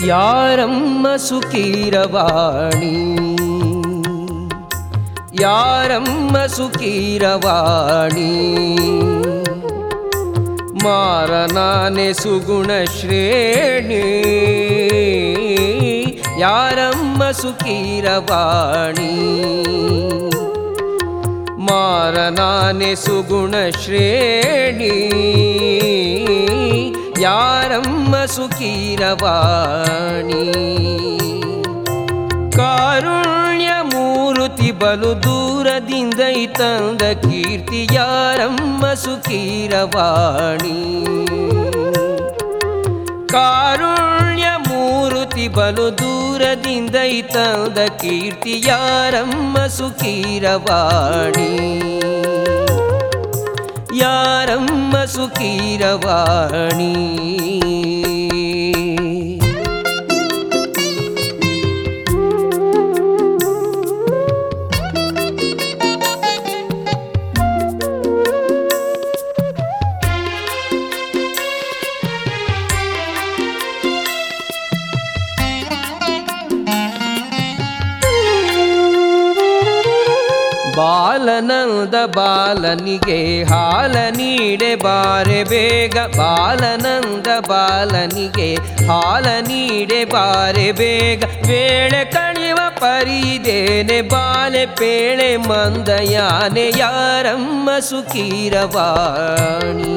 ಯಾರಮ್ಮ ಸುಕೀರವಾಣಿ ಯಾರಮ್ಮ ಸುಕೀರವಾಣಿ ಮಾರನಾನೆ ಸುಗುಣ ಶ್ರೇಣಿ ಯಾರಮ್ಮ ಸುಕೀರವಾಣಿ ಮಾರನಾನೆ ಸುಗುಣ ಶ್ರೇಣಿ ಯಾರಮ್ಮ ಸುಕೀರವಾಣಿ ಕಾರುಣ್ಯ ಮೂರುತಿ ಬಲು ದೂರದಿಂದ ತಂದ ಕೀರ್ತಿ ಯಾರಮ್ಮ ಸುಕೀರವಾಣಿ ಕಾರುಣ್ಯ ಮೂರುತಿ ಬಲು ದೂರದಿಂದ ತಂದ ಕೀರ್ತಿ ಯಾರಮ್ಮ ಸುಕೀರವಾಣಿ ಯಾರಮ್ಮ ಸುಕೀರವಾಣಿ ಬಾಲನಂದ ಬಾಲನಿಗೆ ಹಾಲ ನೀಡೆ ಬಾರೆ ಬೇಗ ಬಾಲನಂದ ಬಾಲನಿಗೆ ಹಾಲ ನೀಡೆ ಬಾರೆ ಬೇಗ ವೇಳೆ ಕಣಿವ ಪರಿದೇನೆ ಬಾಲೆ ಪೇಳೆ ಮಂದಯಾನೆ ಯಾರಮ್ಮ ಸುಕೀರವಾಣಿ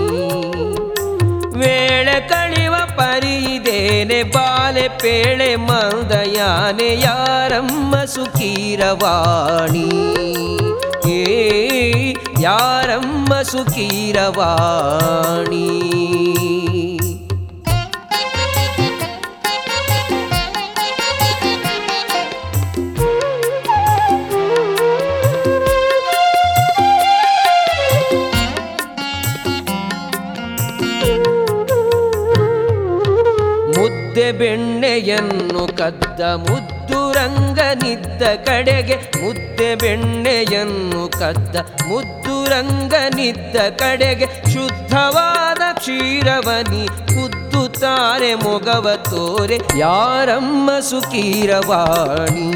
ವೇಳೆ ಕಳಿವ ಪರಿದೇನೆ ಬಾಲೆ ಪೇಳೆ ಮಂದಯಾನೆ ಯಾರಮ್ಮ ಸುಕೀರವಾಣಿ ಏ ಯಾರಮ್ಮ ಸುಕೀರವಾಣಿ ಮುದ್ದೆ ಬೆಣ್ಣೆಯನ್ನು ಕದ್ದ ಮುದ್ದು ರಂಗನಿದ್ದ ಕಡೆಗೆ ಮುದ್ದೆ ಬೆಣ್ಣೆಯನ್ನು ಕದ್ದ ಮುದ್ದು ರಂಗನಿದ್ದ ಕಡೆಗೆ ಶುದ್ಧವಾದ ಕ್ಷೀರವನಿ ಕುದ್ದುತ್ತಾರೆ ಮೊಗವ ತೋರೆ ಯಾರಮ್ಮ ಸುಕೀರವಾಣಿ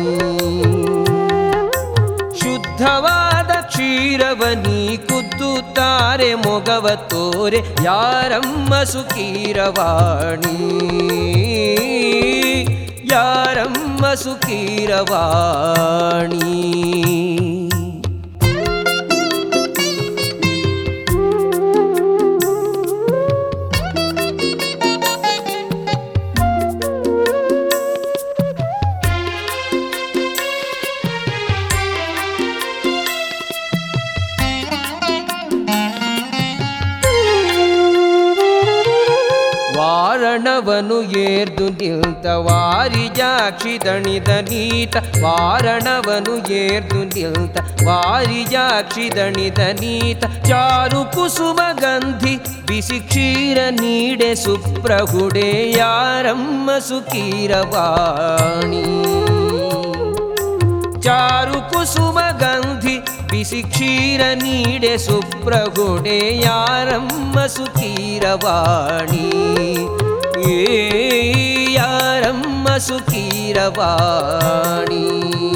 ಶುದ್ಧವಾದ ಕ್ಷೀರವನಿ ಕುದ್ದುತ್ತಾರೆ ಮೊಗವ ತೋರೆ ಯಾರಮ್ಮ ಸುಕೀರವಾಣಿ ಯಾರಮ್ಮ ಸುಕೀರವಾಣಿ ವಾರಣವನು ಏರ್ದು ನಿಲ್ತ ವಾರಿಜಾಕ್ಷಿ ದಣಿದ ನೀತ ವಾರಣವನು ಏರ್ದು ನಿಲ್ತ ವಾರಿಜಾಕ್ಷಿ ದಣಿದ ನೀತ ಚಾರು ಕುಸುಮ ಗಂಧಿ ಬಿಸಿ ಕ್ಷೀರ ನೀಡೆ ಸುಪ್ರಹುಡೆ ಯಾರಮ್ಮ ಸುಕೀರವಾಣಿ ಚಾರು ಕುಸುಮ ಗಂಧಿ ಬಿಸಿ ಕ್ಷೀರ ನೀಡೆ ಸುಪ್ರಗುಡೆ ಯಾರಮ್ಮ ಸುಕೀರವಾಣಿ ಏ ಯಾರಮ್ಮ ಸುಕೀರವಾಣಿ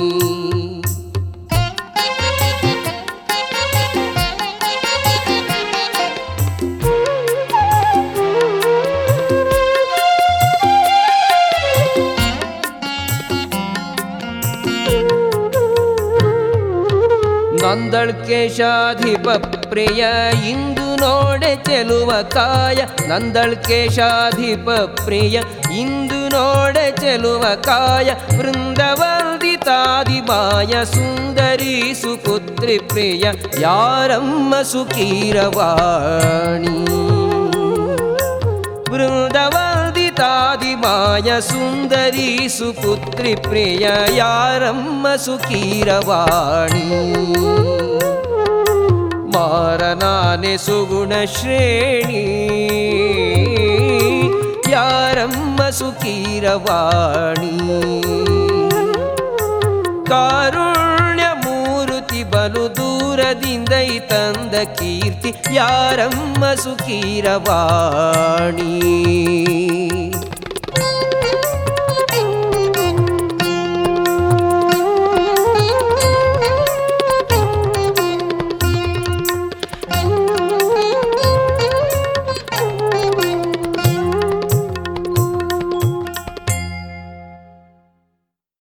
ನಂದಳ್ಕೇಶಾಧಿಪ ಪ್ರಿಯ ಇಂದು ನೋಡೆ ಚೆಲುವ ಕಾಯ ನಂದಳ್ಕೇಶಾಧಿಪ ಪ್ರಿಯ ಇಂದು ನೋಡೆ ಚೆಲುವ ಕಾಯ ವೃಂದವಂದಿತಾದಿ ಮಾಯ ಸುಂದರಿ ಸುಪುತ್ರಿ ಪ್ರಿಯ ಯಾರಮ್ಮ ಸುಕೀರವಾಣಿ ವೃಂದವಂದಿತಾದಿ ಮಾಯ ಸುಂದರಿ ಸುಪುತ್ರಿ ಪ್ರಿಯ ಯಾರಮ್ಮ ಸುಕೀರವಾಣಿ ಮಾರನಾನೆ ಸುಗುಣ ಶ್ರೇಣಿ ಯಾರಮ್ಮ ಸುಕೀರವಾಣಿ ಕಾರುಣ್ಯ ಮೂರುತಿ ಬಲು ದೂರದಿಂದ ತಂದ ಕೀರ್ತಿ ಯಾರಮ್ಮ ಸುಕೀರವಾಣಿ